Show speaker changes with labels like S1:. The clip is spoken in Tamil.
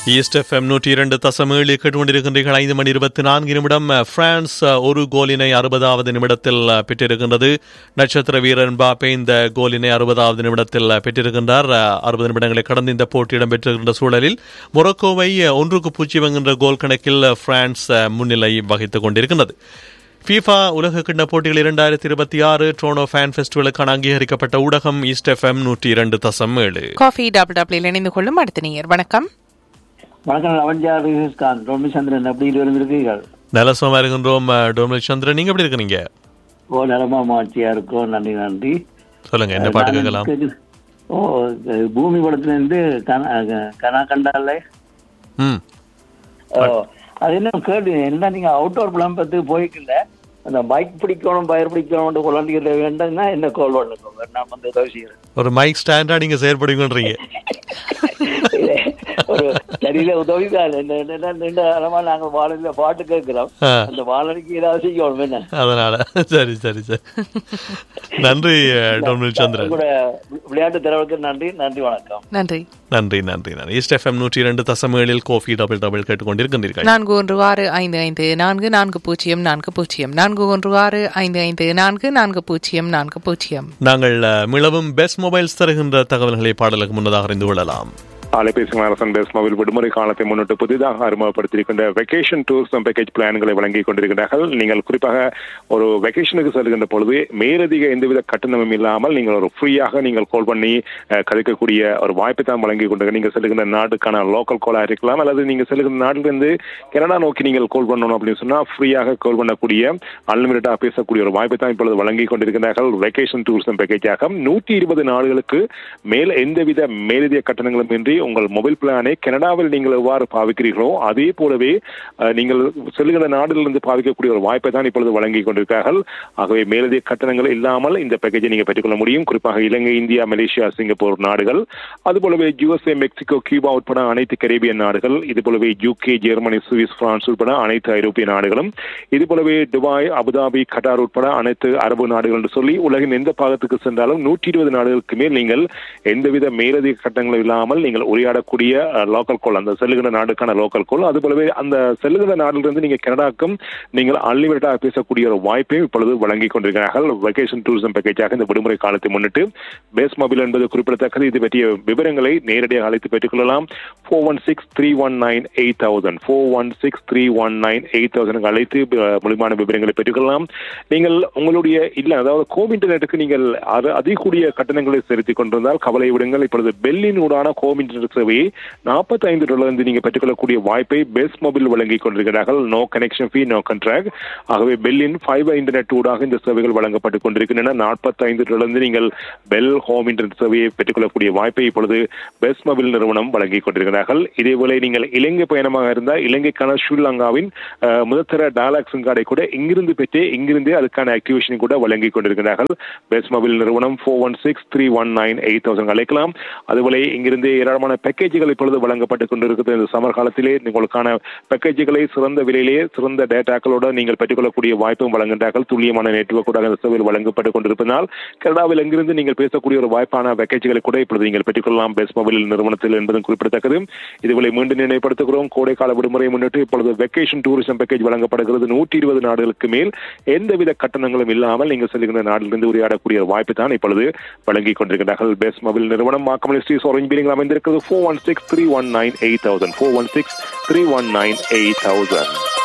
S1: ஈஸ்ட் எஃப்எம் நூற்றி இரண்டு தசம் ஏழு கேட்டுக்கொண்டிருக்கின்றீர்கள் ஐந்து மணி இருபத்தி நான்கு நிமிடம் பிரான்ஸ் ஒரு கோலினை அறுபதாவது நிமிடத்தில் பெற்றிருக்கின்றது நட்சத்திர வீரன் பாப்பே இந்த கோலினை அறுபதாவது நிமிடத்தில் பெற்றிருக்கின்றார் அறுபது நிமிடங்களை கடந்து இந்த போட்டி இடம்பெற்றிருக்கின்ற சூழலில் மொரோக்கோவை ஒன்றுக்கு பூஜ்ஜியம் என்கின்ற கோல் கணக்கில் பிரான்ஸ் முன்னிலை வகித்துக் கொண்டிருக்கின்றது ஃபீஃபா உலக கிண்ண போட்டிகள் இரண்டாயிரத்தி இருபத்தி ஆறு ட்ரோனோ ஃபேன் ஃபெஸ்டிவலுக்கான அங்கீகரிக்கப்பட்ட ஊடகம் ஈஸ்ட் எஃப்எம் நூற்றி இரண்டு தசம் ஏழு
S2: காஃபி டபுள் டபுள் இணைந்து கொள்ளும் அடுத்த நேயர் வணக்கம்
S3: வணக்கம் லவன்ஜா ரிஷிஸ்காந்த் ரோமிச்சந்திரன் எப்படி இருந்திருக்கீர்கள்
S1: நலசமா இருக்கின்றோம் டோமல் சந்திரன் நீங்க எப்படி இருக்கீங்க
S3: ஓ நலமா மாட்சியா இருக்கோம் நன்றி நன்றி
S1: சொல்லுங்க என்ன பாட்டு கேட்கலாம்
S3: கேக்குது. ஓ இது பூமி படத்துல இருந்து கனா கனா கண்டாலே
S1: ம்
S3: ஓ அது என்ன கேட்டு என்ன நீங்க அவுட்டோர் புலம்பத்துக்கு போய்க்கல அந்த பைக் பிடிக்கணும் பயிர் பிடிக்கணும் குழந்தைகள் வேண்டாம்னா என்ன கால் பண்ணுங்க நான் வந்து உதவி செய்யறேன்
S1: ஒரு மைக் ஸ்டாண்டா நீங்க செயற்படுங்கன்றீங்க
S3: ஒரு சரியில உதவி தான் இந்த இந்த- இந்த காலமா நாங்க வானொலியில பாட்டு கேட்கிறோம்
S1: ஆ.
S3: அந்த வானொலிக்கு ஏதாவது செய்யணும் என்ன
S1: அதனால சரி சரி சரி நன்றி டோமல் சந்திரன்
S3: கூட விளையாட்டு தரவுக்கு நன்றி நன்றி வணக்கம்
S2: நன்றி
S1: நன்றி நன்றி நன்றி ஈஸ்ட் எஃப்எம் நூற்றி இரண்டு தசம் ஏழில் கோஃபி டபுள் டபுள் கேட்டுக்கொண்டிருக்கின்றீர்கள்
S2: நான்கு ஒன்று ஆறு ஐந்து ஐந்து நான்கு நான்கு பூஜ்ஜியம் நான்கு பூஜ்ஜியம் நான்கு ஒன்று ஆறு ஐந்து ஐந்து நான்கு நான்கு பூஜ்ஜியம் நான்கு பூஜ்ஜியம்
S1: நாங்கள் அஹ், மிளவும் பெஸ்ட் மொபைல்ஸ் தருகின்ற தகவல்களை பாடலுக்கு முன்னதாக அறிந்து கொள்ளலாம்
S4: அலைபேசி அரசன் பேஸ் மொபைல் விடுமுறை காலத்தை முன்னிட்டு புதிதாக அறிமுகப்படுத்தியிருக்கின்ற வெக்கேஷன் டூர்ஸ் பேக்கேஜ் பிளான்களை வழங்கிக் கொண்டிருக்கிறார்கள் நீங்கள் குறிப்பாக ஒரு வெக்கேஷனுக்கு செல்கின்ற பொழுது மேலதிக எந்தவித கட்டணமும் இல்லாமல் நீங்கள் ஒரு ஃப்ரீயாக நீங்கள் கால் பண்ணி அஹ், கதைக்கக்கூடிய ஒரு வாய்ப்பை தான் வழங்கி கொண்டு நீங்கள் செல்கின்ற நாட்டுக்கான லோக்கல் காலாக இருக்கலாம் அல்லது நீங்கள் செல்கின்ற நாட்டிலிருந்து கனடா நோக்கி நீங்கள் கால் பண்ணணும் அப்படின்னு சொன்னால் ஃப்ரீயாக கால் பண்ணக்கூடிய அன்லிமிட்டடாக பேசக்கூடிய ஒரு வாய்ப்பை தான் இப்பொழுது வழங்கி கொண்டிருக்கிறார்கள் வெக்கேஷன் டூர்ஸ் பேக்கேஜாக நூற்றி இருபது நாடுகளுக்கு மேல் எந்தவித மேலதிக கட்டணங்களும் இன்றி உங்கள் மொபைல் பிளானை கனடாவில் நீங்கள் எவ்வாறு பாவிக்கிறீர்களோ அதே போலவே அஹ், நீங்கள் செல்கிற நாடுகளிலிருந்து பாவிக்கக்கூடிய ஒரு வாய்ப்பை தான் இப்பொழுது வழங்கி கொண்டிருக்கிறார்கள் ஆகவே மேலதிக கட்டணங்கள் இல்லாமல் இந்த பேக்கேஜை நீங்கள் பெற்றுக்கொள்ள முடியும் குறிப்பாக இலங்கை இந்தியா மலேசியா சிங்கப்பூர் நாடுகள் அதுபோலவே யுஎஸ்ஏ மெக்சிகோ கியூபா உட்பட அனைத்து கரேபியன் நாடுகள் இது போலவே யூகே ஜெர்மனி சுவிஸ் பிரான்ஸ் உட்பட அனைத்து ஐரோப்பிய நாடுகளும் இது போலவே துபாய் அபுதாபி கட்டார் உட்பட அனைத்து அரபு நாடுகள் என்று சொல்லி உலகின் எந்த பாகத்துக்கு சென்றாலும் நூற்றி இருபது நாடுகளுக்கு மேல் நீங்கள் எந்தவித மேலதிக கட்டணங்களும் இல்லாமல் நீங்கள் உரையாடக்கூடிய லோக்கல் கோல் அந்த செல்லுகிற நாடுக்கான லோக்கல் கோல் அது போலவே அந்த செல்லுகிற நாட்டிலிருந்து நீங்க கனடாக்கும் நீங்கள் அன்லிமிட்டடாக பேசக்கூடிய ஒரு வாய்ப்பையும் இப்பொழுது வழங்கி கொண்டிருக்கிறார்கள் வெக்கேஷன் டூரிசம் பேக்கேஜாக இந்த விடுமுறை காலத்தை முன்னிட்டு பேஸ் மொபைல் என்பது குறிப்பிடத்தக்கது இது பற்றிய விவரங்களை நேரடியாக அழைத்து பெற்றுக் கொள்ளலாம் four one six three one nine eight thousand four one six three one nine eight thousand அழைத்து அஹ், முழுமையான விவரங்களை பெற்றுக்கொள்ளலாம் நீங்கள் உங்களுடைய இல்ல அதாவது கோம் இன்டர்நெட்டுக்கு நீங்கள் அது அதிகூடிய கட்டணங்களை செலுத்திக் கொண்டிருந்தால் கவலை விடுங்கள் இப்பொழுது பெல்லின் ஊடான கோம் இன்டர்நெட் சேவையை நாற்பத்தி ஐந்து டாலர் நீங்க பெற்றுக்கொள்ளக்கூடிய வாய்ப்பை பெஸ்ட் மொபைல் வழங்கி கொண்டிருக்கிறார்கள் no connection fee no contract ஆகவே பெல்லின் ஃபைபர் இன்டர்நெட் ஊடாக இந்த சேவைகள் வழங்கப்பட்டுக் கொண்டிருக்கின்றன நாற்பத்தி ஐந்து டாலர் நீங்கள் பெல் ஹோம் இன்டர்நெட் சேவையை பெற்றுக்கொள்ளக்கூடிய வாய்ப்பை இப்பொழுது பெஸ்ட் மொபைல் நிறுவனம் வழங்கி கொண்டிருக்கிறார்கள் இதேபோல நீங்கள் இலங்கை பயணமாக இருந்தால் இலங்கைக்கான ஸ்ரீலங்காவின் அஹ், முதற்தர டாலாக் சிம் கார்டை கூட இங்கிருந்து பெற்று இங்கிருந்தே அதுக்கான ஆக்டிவேஷன் கூட வழங்கி கொண்டிருக்கிறார்கள் பெஸ்ட் மொபைல் நிறுவனம் four one six three one nine eight thousand அழைக்கலாம் அதுபோல இங்கிருந்து ஏராளமான பேக்கேஜுகள் இப்பொழுது வழங்கப்பட்டுக் கொண்டிருக்கிறது இந்த சமர் காலத்திலே உங்களுக்கான பேக்கேஜுகளை சிறந்த விலையிலே சிறந்த டேட்டாக்களோட நீங்கள் பெற்றுக்கொள்ளக்கூடிய வாய்ப்பும் வழங்குகின்றார்கள் துல்லியமான நெட்வொர்க் கூட இந்த சேவையில் வழங்கப்பட்டுக் கொண்டிருப்பதால் கனடாவில் எங்கிருந்து நீங்கள் பேசக்கூடிய ஒரு வாய்ப்பான பேக்கேஜுகளை கூட இப்பொழுது நீங்கள் பெற்றுக்கொள்ளலாம் பெஸ்ட் மொபைல் நிறுவனத்தில் என்பதும் குறிப்பிடத்தக்கது இதுவரை மீண்டும் நினைப்படுத்துகிறோம் கோடைக்கால விடுமுறை முன்னிட்டு இப்பொழுது வெக்கேஷன் டூரிசம் பேக்கேஜ் வழங்கப்படுகிறது நூற்றி இருபது நாடுகளுக்கு மேல் எந்தவித கட்டணங்களும் இல்லாமல் நீங்கள் செல்கின்ற நாட்டிலிருந்து உரையாடக்கூடிய ஒரு வாய்ப்பு தான் இப்பொழுது வழங்கிக் கொண்டிருக்கிறார்கள் பெஸ்ட் மொபைல் நிறுவனம் மாக்கமலி ஸ்ரீஸ் ஆரஞ்ச் பில்லிங் அமைந்திருக்கிறது four one six three one nine eight thousand four one six three one nine eight thousand